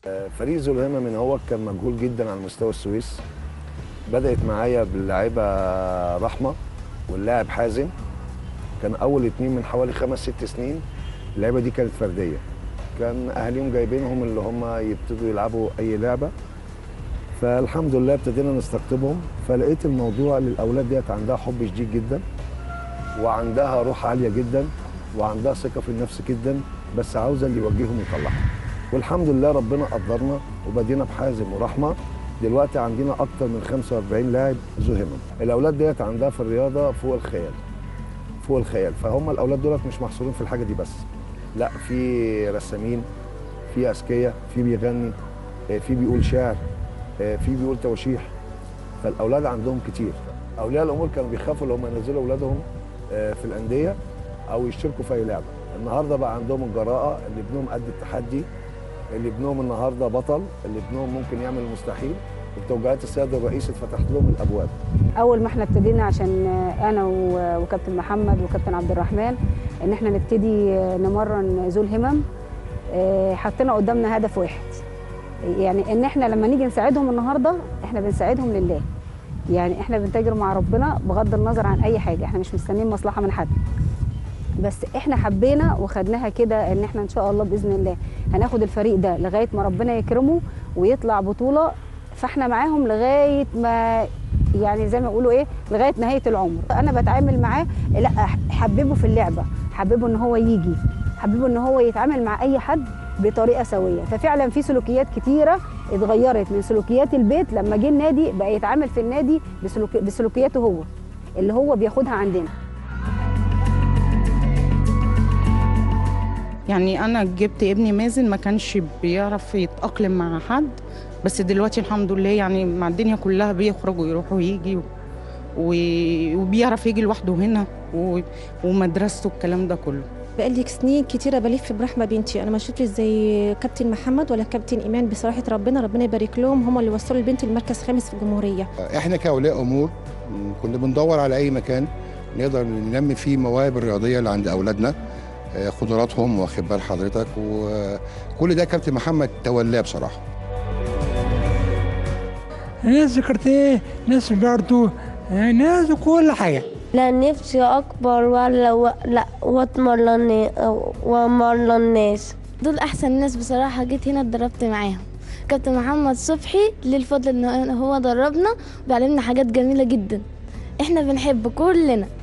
فريق ذو الهمة من هو كان مجهول جدا على مستوى السويس بدأت معايا باللاعبة رحمة واللاعب حازم كان أول اتنين من حوالي خمس ست سنين اللعبة دي كانت فردية كان أهاليهم جايبينهم اللي هم يبتدوا يلعبوا أي لعبة فالحمد لله ابتدينا نستقطبهم فلقيت الموضوع للأولاد ديت عندها حب شديد جدا وعندها روح عالية جدا وعندها ثقة في النفس جدا بس عاوزة اللي يوجههم يطلعهم والحمد لله ربنا قدرنا وبدينا بحازم ورحمه دلوقتي عندنا اكتر من 45 لاعب ذو همم الاولاد ديت عندها في الرياضه فوق الخيال فوق الخيال فهم الاولاد دولت مش محصورين في الحاجه دي بس لا في رسامين في اذكياء في بيغني آه، في بيقول شعر آه، في بيقول توشيح فالاولاد عندهم كتير اولياء الامور كانوا بيخافوا لو هم ينزلوا اولادهم آه، في الانديه او يشتركوا في اي لعبه النهارده بقى عندهم الجراءه اللي ابنهم قد التحدي اللي ابنهم النهارده بطل اللي ابنهم ممكن يعمل المستحيل وبتوجيهات السيد الرئيس اتفتحت لهم الابواب اول ما احنا ابتدينا عشان انا و- وكابتن محمد وكابتن عبد الرحمن ان احنا نبتدي نمرن ذو الهمم اه، حطينا قدامنا هدف واحد يعني ان احنا لما نيجي نساعدهم النهارده احنا بنساعدهم لله يعني احنا بنتاجر مع ربنا بغض النظر عن اي حاجه احنا مش مستنيين مصلحه من حد بس احنا حبينا وخدناها كده ان احنا ان شاء الله باذن الله هناخد الفريق ده لغايه ما ربنا يكرمه ويطلع بطوله فاحنا معاهم لغايه ما يعني زي ما يقولوا ايه لغايه نهايه العمر انا بتعامل معاه لا حببه في اللعبه حببه ان هو يجي حببه ان هو يتعامل مع اي حد بطريقه سويه ففعلا في سلوكيات كتيره اتغيرت من سلوكيات البيت لما جه النادي بقى يتعامل في النادي بسلوك بسلوكياته هو اللي هو بياخدها عندنا يعني انا جبت ابني مازن ما كانش بيعرف يتاقلم مع حد بس دلوقتي الحمد لله يعني مع الدنيا كلها بيخرج ويروح ويجي و... و- وبيعرف يجي لوحده هنا و... ومدرسته الكلام ده كله بقالي سنين كتيرة بلف برحمة بنتي أنا ما شفتش زي كابتن محمد ولا كابتن إيمان بصراحة ربنا ربنا يبارك لهم هم اللي وصلوا البنت المركز خامس في الجمهورية احنا كاولياء امور كنا بندور على اي مكان نقدر ننمي فيه المواهب الرياضيه اللي عند اولادنا آه، قدراتهم واخد بال حضرتك وكل ده كابتن محمد تولاه بصراحه ناس ذكرتيه ناس جارته ناس كل حاجه لا نفسي أكبر ولا و... لا واتمرن وامرن الناس دول احسن ناس بصراحه جيت هنا اتدربت معاهم كابتن محمد صبحي ليه الفضل ان هو دربنا وبيعلمنا حاجات جميله جدا احنا بنحب كلنا